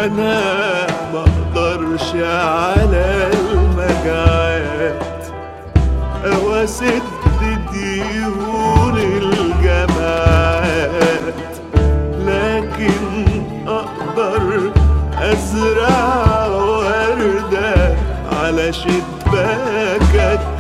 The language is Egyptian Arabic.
انا ما اقدرش على المجاعات او اسد ديون الجماعات لكن اقدر ازرع وردة على شباكك